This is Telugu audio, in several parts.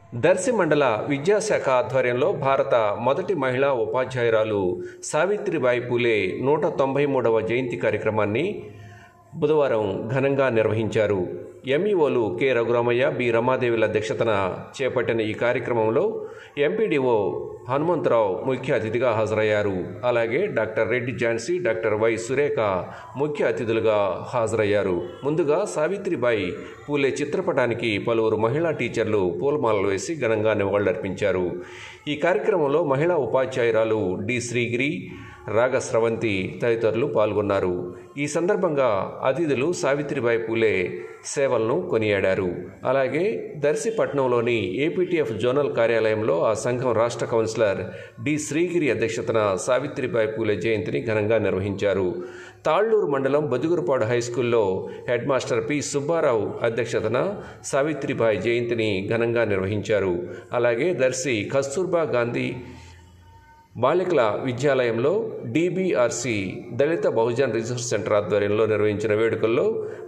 దర్శి మండల విద్యాశాఖ ఆధ్వర్యంలో భారత మొదటి మహిళా ఉపాధ్యాయురాలు సావిత్రిబాయి పూలే నూట తొంభై మూడవ జయంతి కార్యక్రమాన్ని బుధవారం ఘనంగా నిర్వహించారు ఎంఈఓలు కె రఘురామయ్య బి రమాదేవిల అధ్యక్షతన చేపట్టిన ఈ కార్యక్రమంలో ఎంపీడీఓ హనుమంతరావు ముఖ్య అతిథిగా హాజరయ్యారు అలాగే doctor Reddy Jhansi doctor Y Surekha ముఖ్య అతిథులుగా హాజరయ్యారు ముందుగా సావిత్రిబాయి పూలే చిత్రపటానికి పలువురు మహిళా టీచర్లు పూలమాలలు వేసి ఘనంగా నివాళులర్పించారు ఈ కార్యక్రమంలో మహిళా ఉపాధ్యాయురాలు డి శ్రీగిరి రాగ స్రవంతి తదితరులు పాల్గొన్నారు ఈ సందర్భంగా అతిథులు సావిత్రిబాయి పూలే సేవలను కొనియాడారు అలాగే దర్శిపట్నంలోని ఏపీటీఎఫ్ జోనల్ కార్యాలయంలో ఆ సంఘం రాష్ట్ర కౌన్సిలర్ డి శ్రీగిరి అధ్యక్షతన సావిత్రిబాయి పూలే జయంతిని ఘనంగా నిర్వహించారు తాళ్లూరు మండలం బదుగురుపాడు హైస్కూల్లో హెడ్ మాస్టర్ పి సుబ్బారావు అధ్యక్షతన సావిత్రిబాయి జయంతిని ఘనంగా నిర్వహించారు అలాగే దర్శి కస్తూర్బా గాంధీ బాలికల విద్యాలయంలో DBRC Dalit Bahujan resource centre ఆధ్వర్యంలో నిర్వహించిన వేడుకల్లో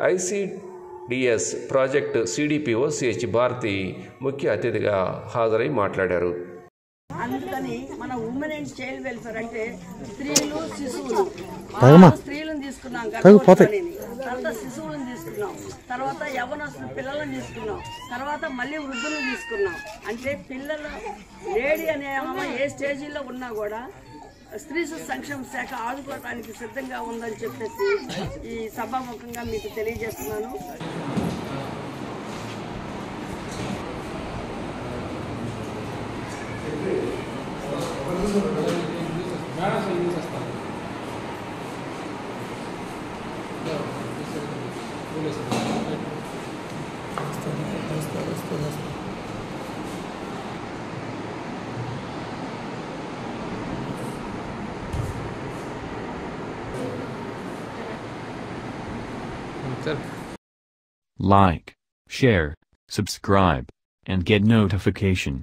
ICDS project CDPO CH Bharathi ముఖ్య అతిథిగా హాజరై మాట్లాడారు అందుకని మన ఉమెన్ అండ్ చైల్డ్ వెల్ఫేర్ అంటే స్త్రీలు శిశువులు తాగమ్మా. స్త్రీలను తీసుకున్నాం తాగు, పోతాయి. గర్భవతులని. తర్వాత శిశువులను తీసుకున్నాం తర్వాత యవనస్తుల పిల్లలను తీసుకున్నాం తర్వాత మళ్ళీ వృద్ధులను తీసుకున్నాం అంటే పిల్లల లేడీ అనే ఆమె ఏ స్టేజీలో ఉన్నా కూడా స్త్రీ శిశు సంక్షేమ శాఖ ఆదుకోవడానికి సిద్ధంగా ఉందని చెప్పేసి ఈ సభాముఖంగా మీకు తెలియజేస్తున్నాను Like, share, subscribe, and get notification.